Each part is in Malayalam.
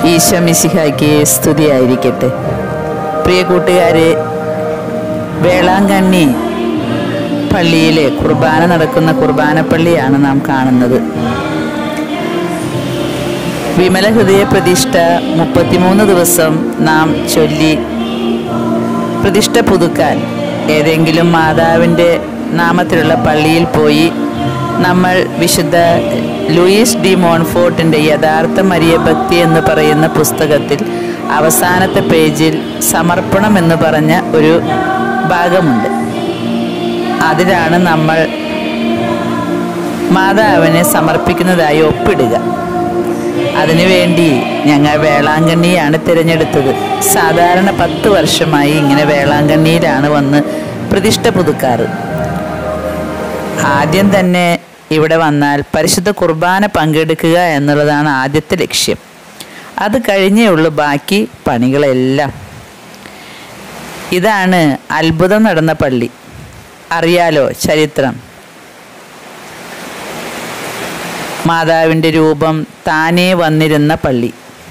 ഈശോ മിശിഹായ്ക്ക് സ്തുതിയായിരിക്കട്ടെ പ്രിയ കൂട്ടുകാരെ വേളാങ്കണ്ണി പള്ളിയിലെ കുർബാന നടക്കുന്ന കുർബാന പള്ളിയാണ് നാം കാണുന്നത് വിമല ഹൃദയ പ്രതിഷ്ഠ മുപ്പത്തിമൂന്ന് ദിവസം നാം ചൊല്ലി പ്രതിഷ്ഠ പുതുക്കാൻ ഏതെങ്കിലും മാതാവിൻ്റെ നാമത്തിലുള്ള പള്ളിയിൽ പോയി നമ്മൾ വിശുദ്ധ ലൂയിസ് ഡി മോൺഫോർട്ടിൻ്റെ യഥാർത്ഥ മരിയ ഭക്തി എന്ന് പറയുന്ന പുസ്തകത്തിൽ അവസാനത്തെ പേജിൽ സമർപ്പണം എന്ന് പറഞ്ഞ ഒരു ഭാഗമുണ്ട് അതിലാണ് നമ്മൾ മാതാവിനെ സമർപ്പിക്കുന്നതായി ഒപ്പിടുക അതിനുവേണ്ടി ഞങ്ങൾ വേളാങ്കണ്ണിയാണ് തിരഞ്ഞെടുത്തത് സാധാരണ പത്ത് വർഷമായി ഇങ്ങനെ വേളാങ്കണ്ണിയിലാണ് വന്ന് പ്രതിഷ്ഠ പുതുക്കാറ് ആദ്യം തന്നെ ഇവിടെ വന്നാൽ പരിശുദ്ധ കുർബാന പങ്കെടുക്കുക എന്നുള്ളതാണ് ആദ്യത്തെ ലക്ഷ്യം അത് കഴിഞ്ഞേ ഉള്ളൂ ബാക്കി പണികളെല്ലാം ഇതാണ് അത്ഭുതം നടന്ന പള്ളി അറിയാലോ ചരിത്രം മാതാവിൻ്റെ രൂപം താനേ വന്നിരുന്ന പള്ളി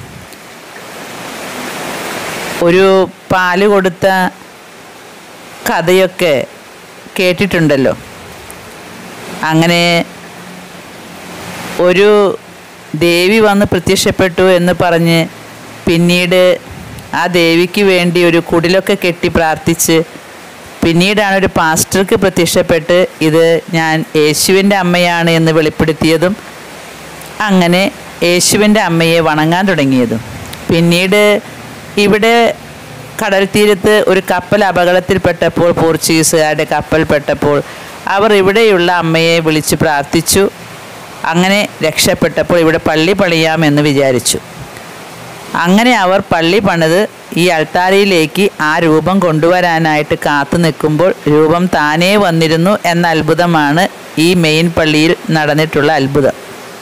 ഒരു പാല് കൊടുത്ത കഥയൊക്കെ കേട്ടിട്ടുണ്ടല്ലോ അങ്ങനെ ഒരു ദേവി വന്ന് പ്രത്യക്ഷപ്പെട്ടു എന്ന് പറഞ്ഞ് പിന്നീട് ആ ദേവിക്ക് വേണ്ടി ഒരു കുടിലൊക്കെ കെട്ടി പ്രാർത്ഥിച്ച് പിന്നീടാണ് ഒരു പാസ്റ്റർക്ക് പ്രത്യക്ഷപ്പെട്ട് ഇത് ഞാൻ യേശുവിൻ്റെ അമ്മയാണ് എന്ന് വെളിപ്പെടുത്തിയതും അങ്ങനെ യേശുവിൻ്റെ അമ്മയെ വണങ്ങാൻ തുടങ്ങിയതും പിന്നീട് ഇവിടെ കടൽ തീരത്ത് ഒരു കപ്പൽ അപകടത്തിൽപ്പെട്ടപ്പോൾ പോർച്ചുഗീസുകാരുടെ കപ്പൽ പെട്ടപ്പോൾ അവർ ഇവിടെയുള്ള അമ്മയെ വിളിച്ച് പ്രാർത്ഥിച്ചു അങ്ങനെ രക്ഷപ്പെട്ടപ്പോൾ ഇവിടെ പള്ളി പണിയാമെന്ന് വിചാരിച്ചു അങ്ങനെ അവർ പള്ളി പണിത് ഈ അൾത്താരയിലേക്ക് ആ രൂപം കൊണ്ടുവരാനായിട്ട് കാത്തു നിൽക്കുമ്പോൾ രൂപം താനേ വന്നിരുന്നു എന്ന അത്ഭുതമാണ് ഈ മെയിൻ പള്ളിയിൽ നടന്നിട്ടുള്ള അത്ഭുതം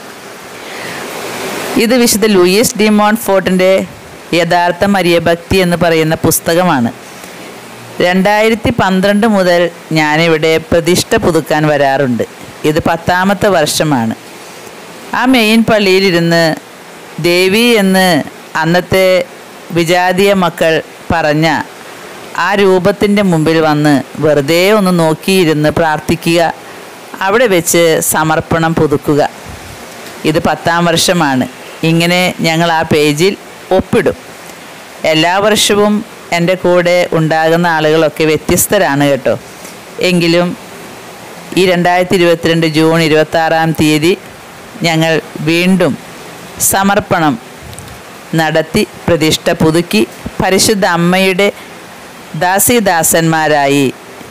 ഇത് വിശുദ്ധ ലൂയിസ് ഡിമോൺ ഫോർട്ടിൻ്റെ യഥാർത്ഥ മരിയഭക്തി എന്ന് പറയുന്ന പുസ്തകമാണ് രണ്ടായിരത്തി പന്ത്രണ്ട് മുതൽ ഞാനിവിടെ പ്രതിഷ്ഠ പുതുക്കാൻ വരാറുണ്ട് ഇത് പത്താമത്തെ വർഷമാണ് ആ മെയിൻ പള്ളിയിലിരുന്ന് ദേവി എന്ന് അന്നത്തെ വിജാതീയ മക്കൾ പറഞ്ഞ ആ രൂപത്തിൻ്റെ മുമ്പിൽ വന്ന് വെറുതെ ഒന്ന് നോക്കിയിരുന്ന് പ്രാർത്ഥിക്കുക അവിടെ വെച്ച് സമർപ്പണം പുതുക്കുക ഇത് പത്താം വർഷമാണ് ഇങ്ങനെ ഞങ്ങൾ ആ പേജിൽ ഒപ്പിടും എല്ലാ വർഷവും എൻ്റെ കൂടെ ഉണ്ടാകുന്ന ആളുകളൊക്കെ വ്യത്യസ്തരാണ് കേട്ടോ എങ്കിലും ഈ രണ്ടായിരത്തി ഇരുപത്തിരണ്ട് ജൂൺ ഇരുപത്താറാം തീയതി ഞങ്ങൾ വീണ്ടും സമർപ്പണം നടത്തി പ്രതിഷ്ഠ പുതുക്കി പരിശുദ്ധ അമ്മയുടെ ദാസിദാസന്മാരായി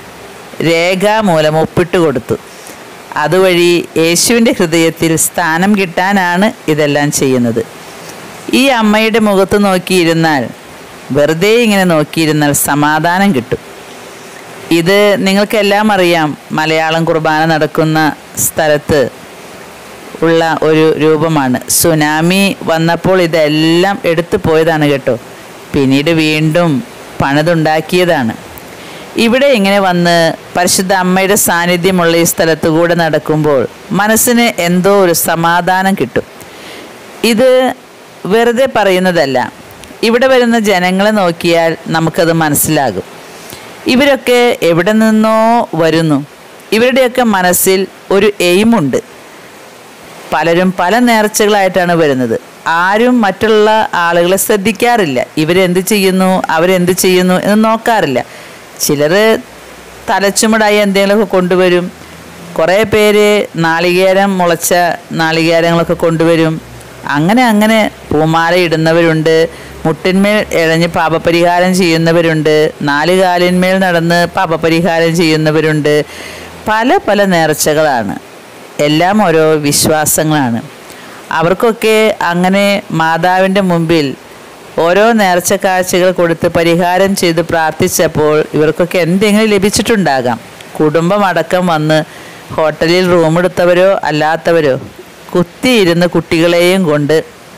രേഖാമൂലം ഒപ്പിട്ട് കൊടുത്തു അതുവഴി യേശുവിൻ്റെ ഹൃദയത്തിൽ സ്ഥാനം കിട്ടാനാണ് ഇതെല്ലാം ചെയ്യുന്നത് ഈ അമ്മയുടെ മുഖത്ത് നോക്കിയിരുന്നാൽ വെറുതെ ഇങ്ങനെ നോക്കിയിരുന്നാൽ സമാധാനം കിട്ടും ഇത് നിങ്ങൾക്കെല്ലാം അറിയാം മലയാളം കുർബാന നടക്കുന്ന സ്ഥലത്ത് ഉള്ള ഒരു രൂപമാണ് സുനാമി വന്നപ്പോൾ ഇതെല്ലാം എടുത്തു പോയതാണ് കേട്ടോ പിന്നീട് വീണ്ടും പണിതുണ്ടാക്കിയതാണ് ഇവിടെ ഇങ്ങനെ വന്ന് പരിശുദ്ധ അമ്മയുടെ സാന്നിധ്യമുള്ള ഈ സ്ഥലത്ത് കൂടെ നടക്കുമ്പോൾ മനസ്സിന് എന്തോ ഒരു സമാധാനം കിട്ടും ഇത് വെറുതെ പറയുന്നതല്ല ഇവിടെ വരുന്ന ജനങ്ങളെ നോക്കിയാൽ നമുക്കത് മനസ്സിലാകും ഇവരൊക്കെ എവിടെ നിന്നോ വരുന്നു ഇവരുടെയൊക്കെ മനസ്സിൽ ഒരു എയിമുണ്ട് പലരും പല നേർച്ചകളായിട്ടാണ് വരുന്നത് ആരും മറ്റുള്ള ആളുകളെ ശ്രദ്ധിക്കാറില്ല ഇവരെന്ത് ചെയ്യുന്നു അവരെന്ത് ചെയ്യുന്നു എന്ന് നോക്കാറില്ല ചിലർ തലച്ചുമടായി എന്തെങ്കിലുമൊക്കെ കൊണ്ടുവരും കുറേ പേര് നാളികേരം മുളച്ച നാളികേരങ്ങളൊക്കെ കൊണ്ടുവരും അങ്ങനെ അങ്ങനെ പൂമാല ഇടുന്നവരുണ്ട് മുട്ടിന്മേൽ ഇഴഞ്ഞ് പാപപരിഹാരം ചെയ്യുന്നവരുണ്ട് നാലുകാലിന്മേൽ നടന്ന് പാപപരിഹാരം ചെയ്യുന്നവരുണ്ട് പല പല നേർച്ചകളാണ് എല്ലാം ഓരോ വിശ്വാസങ്ങളാണ് അവർക്കൊക്കെ അങ്ങനെ മാതാവിൻ്റെ മുമ്പിൽ ഓരോ നേർച്ച കാഴ്ചകൾ കൊടുത്ത് പരിഹാരം ചെയ്ത് പ്രാർത്ഥിച്ചപ്പോൾ ഇവർക്കൊക്കെ എന്തെങ്കിലും ലഭിച്ചിട്ടുണ്ടാകാം കുടുംബം അടക്കം വന്ന് ഹോട്ടലിൽ റൂം എടുത്തവരോ അല്ലാത്തവരോ കുത്തിയിരുന്ന് കുട്ടികളെയും കൊണ്ട്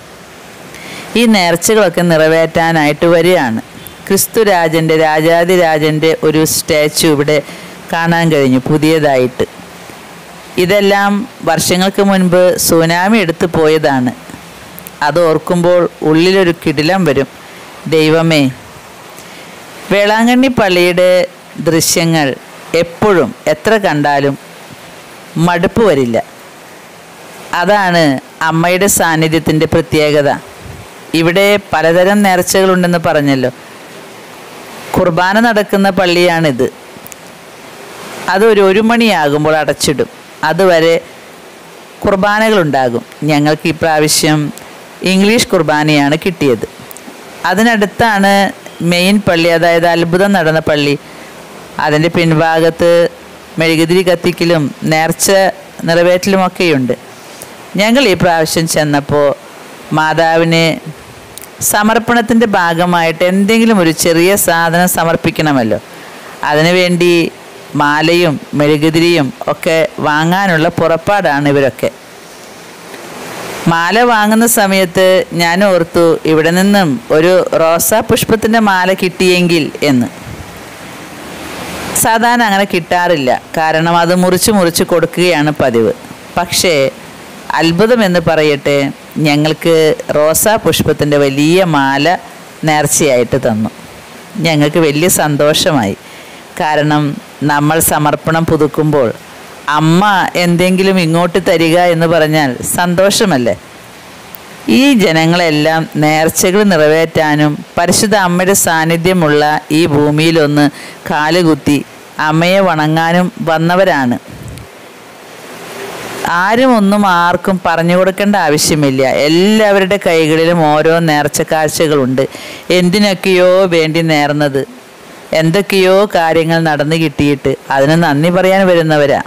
ഈ നേർച്ചകളൊക്കെ നിറവേറ്റാനായിട്ട് വരികയാണ് ക്രിസ്തുരാജൻ്റെ രാജാതിരാജൻ്റെ ഒരു സ്റ്റാച്ചു ഇവിടെ കാണാൻ കഴിഞ്ഞു പുതിയതായിട്ട് ഇതെല്ലാം വർഷങ്ങൾക്ക് മുൻപ് സുനാമി എടുത്തു പോയതാണ് അത് ഓർക്കുമ്പോൾ ഉള്ളിലൊരു കിടിലം വരും ദൈവമേ വേളാങ്കണ്ണി പള്ളിയുടെ ദൃശ്യങ്ങൾ എപ്പോഴും എത്ര കണ്ടാലും മടുപ്പ് വരില്ല അതാണ് അമ്മയുടെ സാന്നിധ്യത്തിൻ്റെ പ്രത്യേകത ഇവിടെ പലതരം നേർച്ചകളുണ്ടെന്ന് പറഞ്ഞല്ലോ കുർബാന നടക്കുന്ന പള്ളിയാണിത് അതൊരു ഒരു മണിയാകുമ്പോൾ അടച്ചിടും അതുവരെ കുർബാനകളുണ്ടാകും ഞങ്ങൾക്ക് ഈ പ്രാവശ്യം ഇംഗ്ലീഷ് കുർബാനയാണ് കിട്ടിയത് അതിനടുത്താണ് മെയിൻ പള്ളി അതായത് അത്ഭുതം നടന്ന പള്ളി അതിൻ്റെ പിൻഭാഗത്ത് മെഴുകുതിരി കത്തിക്കലും നേർച്ച നിറവേറ്റലുമൊക്കെയുണ്ട് ഞങ്ങൾ ഈ പ്രാവശ്യം ചെന്നപ്പോൾ മാതാവിന് സമർപ്പണത്തിൻ്റെ ഭാഗമായിട്ട് എന്തെങ്കിലും ഒരു ചെറിയ സാധനം സമർപ്പിക്കണമല്ലോ അതിനുവേണ്ടി മാലയും മെഴുകുതിരിയും ഒക്കെ വാങ്ങാനുള്ള പുറപ്പാടാണ് ഇവരൊക്കെ മാല വാങ്ങുന്ന സമയത്ത് ഞാൻ ഓർത്തു ഇവിടെ നിന്നും ഒരു റോസാ പുഷ്പത്തിൻ്റെ മാല കിട്ടിയെങ്കിൽ എന്ന് സാധാരണ അങ്ങനെ കിട്ടാറില്ല കാരണം അത് മുറിച്ച് മുറിച്ച് കൊടുക്കുകയാണ് പതിവ് പക്ഷേ അത്ഭുതം എന്ന് പറയട്ടെ ഞങ്ങൾക്ക് റോസാ പുഷ്പത്തിൻ്റെ വലിയ മാല നേർച്ചയായിട്ട് തന്നു ഞങ്ങൾക്ക് വലിയ സന്തോഷമായി കാരണം നമ്മൾ സമർപ്പണം പുതുക്കുമ്പോൾ അമ്മ എന്തെങ്കിലും ഇങ്ങോട്ട് തരിക എന്ന് പറഞ്ഞാൽ സന്തോഷമല്ലേ ഈ ജനങ്ങളെല്ലാം നേർച്ചകൾ നിറവേറ്റാനും പരിശുദ്ധ അമ്മയുടെ സാന്നിധ്യമുള്ള ഈ ഭൂമിയിലൊന്ന് കാലുകുത്തി അമ്മയെ വണങ്ങാനും വന്നവരാണ് ആരും ഒന്നും ആർക്കും പറഞ്ഞു കൊടുക്കേണ്ട ആവശ്യമില്ല എല്ലാവരുടെ കൈകളിലും ഓരോ നേർച്ച കാഴ്ചകളുണ്ട് എന്തിനൊക്കെയോ വേണ്ടി നേർന്നത് എന്തൊക്കെയോ കാര്യങ്ങൾ നടന്നു കിട്ടിയിട്ട് അതിന് നന്ദി പറയാൻ വരുന്നവരാ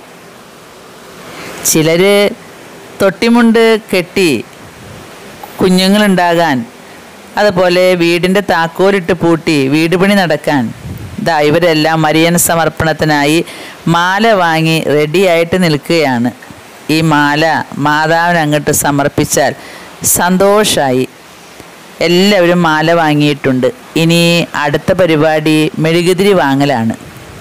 ചിലര് തൊട്ടിമുണ്ട് കെട്ടി കുഞ്ഞുങ്ങളുണ്ടാകാൻ അതുപോലെ വീടിൻ്റെ താക്കോലിട്ട് പൂട്ടി വീട് പണി നടക്കാൻ ദാ ഇവരെല്ലാം മരിയൻ സമർപ്പണത്തിനായി മാല വാങ്ങി റെഡിയായിട്ട് നിൽക്കുകയാണ് ഈ മാല മാതാവിന് അങ്ങോട്ട് സമർപ്പിച്ചാൽ സന്തോഷമായി എല്ലാവരും മാല വാങ്ങിയിട്ടുണ്ട് ഇനി അടുത്ത പരിപാടി മെഴുകുതിരി വാങ്ങലാണ്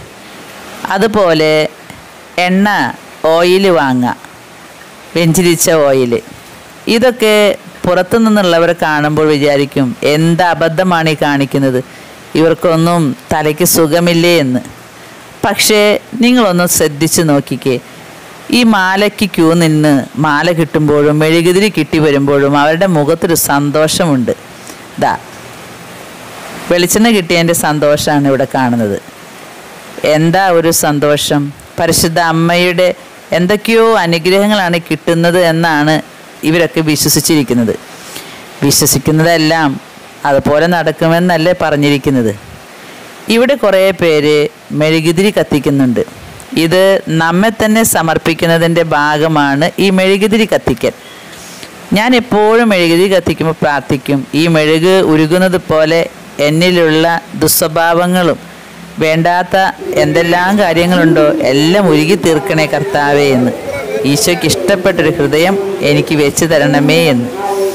അതുപോലെ എണ്ണ ഓയിൽ വാങ്ങുക വെഞ്ചിരിച്ച ഓയിൽ ഇതൊക്കെ പുറത്തു നിന്നുള്ളവർ കാണുമ്പോൾ വിചാരിക്കും എന്ത് അബദ്ധമാണ് ഈ കാണിക്കുന്നത് ഇവർക്കൊന്നും തലയ്ക്ക് സുഖമില്ലേ എന്ന് പക്ഷേ നിങ്ങളൊന്ന് ശ്രദ്ധിച്ച് നോക്കിക്കേ ഈ മാലയ്ക്ക് ക്യൂ നിന്ന് മാല കിട്ടുമ്പോഴും മെഴുകുതിരി കിട്ടി വരുമ്പോഴും അവരുടെ മുഖത്തൊരു സന്തോഷമുണ്ട് ദാ വെളിച്ചെണ്ണ കിട്ടിയതിൻ്റെ സന്തോഷമാണ് ഇവിടെ കാണുന്നത് എന്താ ഒരു സന്തോഷം പരിശുദ്ധ അമ്മയുടെ എന്തൊക്കെയോ അനുഗ്രഹങ്ങളാണ് കിട്ടുന്നത് എന്നാണ് ഇവരൊക്കെ വിശ്വസിച്ചിരിക്കുന്നത് വിശ്വസിക്കുന്നതെല്ലാം അതുപോലെ നടക്കുമെന്നല്ലേ പറഞ്ഞിരിക്കുന്നത് ഇവിടെ കുറേ പേര് മെഴുകുതിരി കത്തിക്കുന്നുണ്ട് ഇത് നമ്മെ തന്നെ സമർപ്പിക്കുന്നതിൻ്റെ ഭാഗമാണ് ഈ മെഴുകുതിരി കത്തിക്കൽ ഞാൻ എപ്പോഴും മെഴുകുതിരി കത്തിക്കുമ്പോൾ പ്രാർത്ഥിക്കും ഈ മെഴുക് ഉരുകുന്നത് പോലെ എന്നിലുള്ള ദുസ്വഭാവങ്ങളും വേണ്ടാത്ത എന്തെല്ലാം കാര്യങ്ങളുണ്ടോ എല്ലാം ഉരുകി തീർക്കണേ കർത്താവേ എന്ന് ഈശോയ്ക്ക് ഇഷ്ടപ്പെട്ടൊരു ഹൃദയം എനിക്ക് വെച്ച് തരണമേ എന്ന്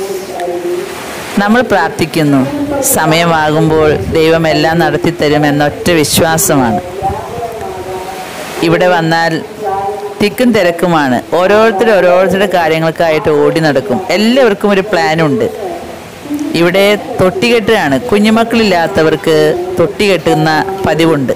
നമ്മൾ പ്രാർത്ഥിക്കുന്നു സമയമാകുമ്പോൾ ദൈവം എല്ലാം നടത്തിത്തരും എന്നൊറ്റ വിശ്വാസമാണ് ഇവിടെ വന്നാൽ തിക്കും തിരക്കുമാണ് ഓരോരുത്തർ ഓരോരുത്തരുടെ കാര്യങ്ങൾക്കായിട്ട് ഓടി നടക്കും എല്ലാവർക്കും ഒരു പ്ലാനുണ്ട് ഇവിടെ തൊട്ടികെട്ടാണ് കുഞ്ഞുമക്കളില്ലാത്തവർക്ക് തൊട്ടികെട്ടുന്ന പതിവുണ്ട്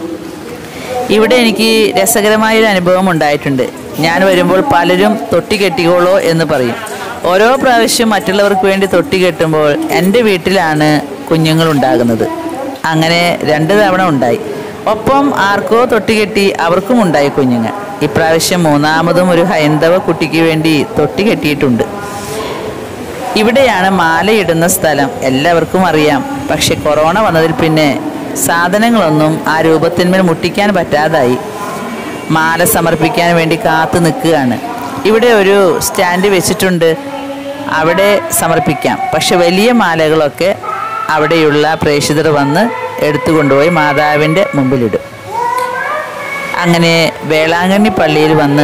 ഇവിടെ എനിക്ക് രസകരമായൊരു അനുഭവം ഉണ്ടായിട്ടുണ്ട് ഞാൻ വരുമ്പോൾ പലരും തൊട്ടി കെട്ടിക്കോളോ എന്ന് പറയും ഓരോ പ്രാവശ്യം മറ്റുള്ളവർക്ക് വേണ്ടി തൊട്ടി കെട്ടുമ്പോൾ എൻ്റെ വീട്ടിലാണ് കുഞ്ഞുങ്ങൾ ഉണ്ടാകുന്നത് അങ്ങനെ രണ്ട് തവണ ഉണ്ടായി ഒപ്പം ആർക്കോ തൊട്ടി കെട്ടി അവർക്കും ഉണ്ടായി കുഞ്ഞുങ്ങൾ ഇപ്രാവശ്യം മൂന്നാമതും ഒരു ഹൈന്ദവ കുട്ടിക്ക് വേണ്ടി തൊട്ടി കെട്ടിയിട്ടുണ്ട് ഇവിടെയാണ് മാലയിടുന്ന സ്ഥലം എല്ലാവർക്കും അറിയാം പക്ഷെ കൊറോണ വന്നതിൽ പിന്നെ സാധനങ്ങളൊന്നും ആ രൂപത്തിന്മേൽ മുട്ടിക്കാൻ പറ്റാതായി മാല സമർപ്പിക്കാൻ വേണ്ടി കാത്തു നിൽക്കുകയാണ് ഇവിടെ ഒരു സ്റ്റാൻഡ് വെച്ചിട്ടുണ്ട് അവിടെ സമർപ്പിക്കാം പക്ഷെ വലിയ മാലകളൊക്കെ അവിടെയുള്ള പ്രേക്ഷിതർ വന്ന് എടുത്തു കൊണ്ടുപോയി മാതാവിൻ്റെ മുമ്പിലിടും അങ്ങനെ വേളാങ്കണ്ണി പള്ളിയിൽ വന്ന്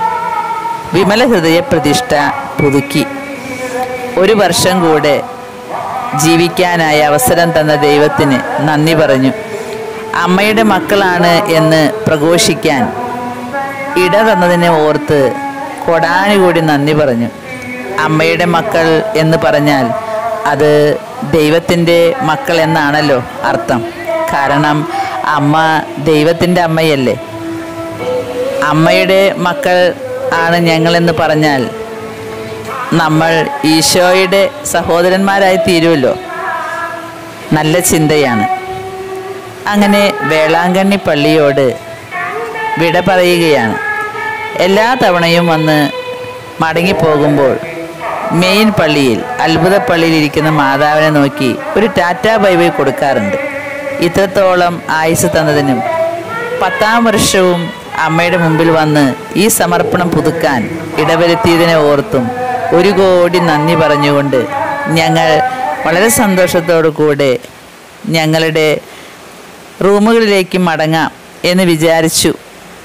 വിമല ഹൃദയ പ്രതിഷ്ഠ പുതുക്കി ഒരു വർഷം കൂടെ ജീവിക്കാനായി അവസരം തന്ന ദൈവത്തിന് നന്ദി പറഞ്ഞു അമ്മയുടെ മക്കളാണ് എന്ന് പ്രഘോഷിക്കാൻ ഇട തന്നതിനെ ഓർത്ത് കൊടാനുകൂടി നന്ദി പറഞ്ഞു അമ്മയുടെ മക്കൾ എന്ന് പറഞ്ഞാൽ അത് ദൈവത്തിൻ്റെ മക്കൾ എന്നാണല്ലോ അർത്ഥം കാരണം അമ്മ ദൈവത്തിൻ്റെ അമ്മയല്ലേ അമ്മയുടെ മക്കൾ ആണ് ഞങ്ങളെന്ന് പറഞ്ഞാൽ നമ്മൾ ഈശോയുടെ സഹോദരന്മാരായി തീരുമല്ലോ നല്ല ചിന്തയാണ് അങ്ങനെ വേളാങ്കണ്ണി പള്ളിയോട് വിട പറയുകയാണ് എല്ലാ തവണയും വന്ന് മടങ്ങിപ്പോകുമ്പോൾ മെയിൻ പള്ളിയിൽ അത്ഭുത പള്ളിയിൽ ഇരിക്കുന്ന മാതാവിനെ നോക്കി ഒരു ടാറ്റാ ബൈബിൾ കൊടുക്കാറുണ്ട് ഇത്രത്തോളം ആയുസ് തന്നതിനും പത്താം വർഷവും അമ്മയുടെ മുമ്പിൽ വന്ന് ഈ സമർപ്പണം പുതുക്കാൻ ഇടവരുത്തിയതിനെ ഓർത്തും ഒരു കോടി നന്ദി പറഞ്ഞുകൊണ്ട് ഞങ്ങൾ വളരെ സന്തോഷത്തോടു കൂടെ ഞങ്ങളുടെ റൂമുകളിലേക്ക് മടങ്ങാം എന്ന് വിചാരിച്ചു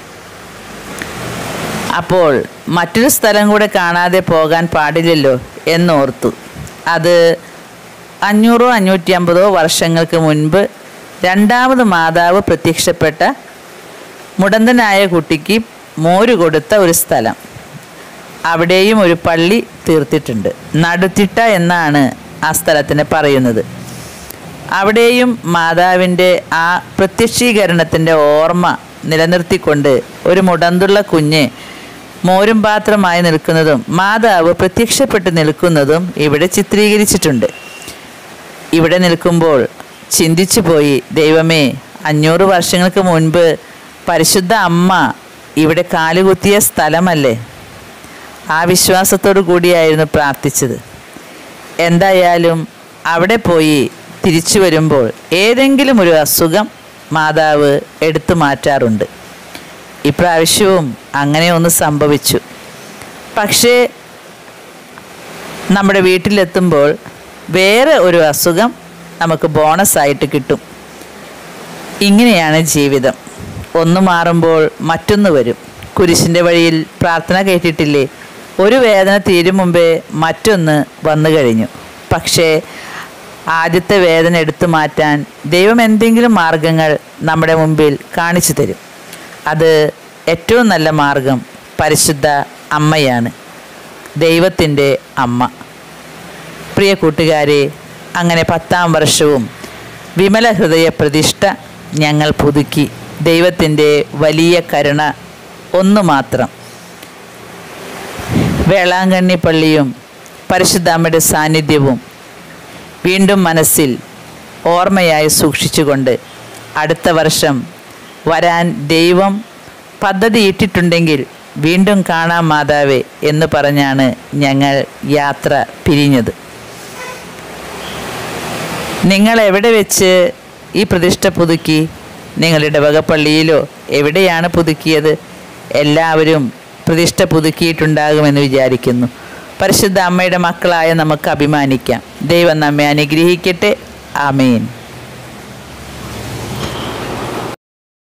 അപ്പോൾ മറ്റൊരു സ്ഥലം കൂടെ കാണാതെ പോകാൻ പാടില്ലല്ലോ എന്നോർത്തു അത് അഞ്ഞൂറോ അഞ്ഞൂറ്റി അമ്പതോ വർഷങ്ങൾക്ക് മുൻപ് രണ്ടാമത് മാതാവ് പ്രത്യക്ഷപ്പെട്ട മുടന്തനായ കുട്ടിക്ക് മോര് കൊടുത്ത ഒരു സ്ഥലം അവിടെയും ഒരു പള്ളി തീർത്തിട്ടുണ്ട് നടുത്തിട്ട എന്നാണ് ആ സ്ഥലത്തിന് പറയുന്നത് അവിടെയും മാതാവിൻ്റെ ആ പ്രത്യക്ഷീകരണത്തിൻ്റെ ഓർമ്മ നിലനിർത്തിക്കൊണ്ട് ഒരു മുടന്തുള്ള കുഞ്ഞ് മോരും പാത്രമായി നിൽക്കുന്നതും മാതാവ് പ്രത്യക്ഷപ്പെട്ട് നിൽക്കുന്നതും ഇവിടെ ചിത്രീകരിച്ചിട്ടുണ്ട് ഇവിടെ നിൽക്കുമ്പോൾ ചിന്തിച്ചു പോയി ദൈവമേ അഞ്ഞൂറ് വർഷങ്ങൾക്ക് മുൻപ് പരിശുദ്ധ അമ്മ ഇവിടെ കാലുകുത്തിയ സ്ഥലമല്ലേ ആ വിശ്വാസത്തോടു കൂടിയായിരുന്നു പ്രാർത്ഥിച്ചത് എന്തായാലും അവിടെ പോയി തിരിച്ചു വരുമ്പോൾ ഏതെങ്കിലും ഒരു അസുഖം മാതാവ് എടുത്തു മാറ്റാറുണ്ട് ഇപ്രാവശ്യവും അങ്ങനെ ഒന്ന് സംഭവിച്ചു പക്ഷേ നമ്മുടെ വീട്ടിലെത്തുമ്പോൾ വേറെ ഒരു അസുഖം നമുക്ക് ബോണസായിട്ട് കിട്ടും ഇങ്ങനെയാണ് ജീവിതം ഒന്ന് മാറുമ്പോൾ മറ്റൊന്ന് വരും കുരിശിൻ്റെ വഴിയിൽ പ്രാർത്ഥന കേട്ടിട്ടില്ലേ ഒരു വേദന തീരും മുമ്പേ മറ്റൊന്ന് വന്നു കഴിഞ്ഞു പക്ഷേ ആദ്യത്തെ വേദന എടുത്തു മാറ്റാൻ ദൈവം എന്തെങ്കിലും മാർഗങ്ങൾ നമ്മുടെ മുമ്പിൽ കാണിച്ചു തരും അത് ഏറ്റവും നല്ല മാർഗം പരിശുദ്ധ അമ്മയാണ് ദൈവത്തിൻ്റെ അമ്മ പ്രിയ കൂട്ടുകാരെ അങ്ങനെ പത്താം വർഷവും വിമല ഹൃദയ പ്രതിഷ്ഠ ഞങ്ങൾ പുതുക്കി ദൈവത്തിൻ്റെ വലിയ കരുണ ഒന്നു മാത്രം വേളാങ്കണ്ണി പള്ളിയും പരിശുദ്ധാമ്മയുടെ സാന്നിധ്യവും വീണ്ടും മനസ്സിൽ ഓർമ്മയായി സൂക്ഷിച്ചുകൊണ്ട് അടുത്ത വർഷം വരാൻ ദൈവം പദ്ധതിയിട്ടിട്ടുണ്ടെങ്കിൽ വീണ്ടും കാണാം മാതാവേ എന്ന് പറഞ്ഞാണ് ഞങ്ങൾ യാത്ര പിരിഞ്ഞത് നിങ്ങൾ എവിടെ വെച്ച് ഈ പ്രതിഷ്ഠ പുതുക്കി നിങ്ങളുടെ വകപ്പള്ളിയിലോ എവിടെയാണ് പുതുക്കിയത് എല്ലാവരും പ്രതിഷ്ഠ പുതുക്കിയിട്ടുണ്ടാകുമെന്ന് വിചാരിക്കുന്നു പരിശുദ്ധ അമ്മയുടെ മക്കളായ നമുക്ക് അഭിമാനിക്കാം ദൈവം നമ്മെ അനുഗ്രഹിക്കട്ടെ ആമേൻ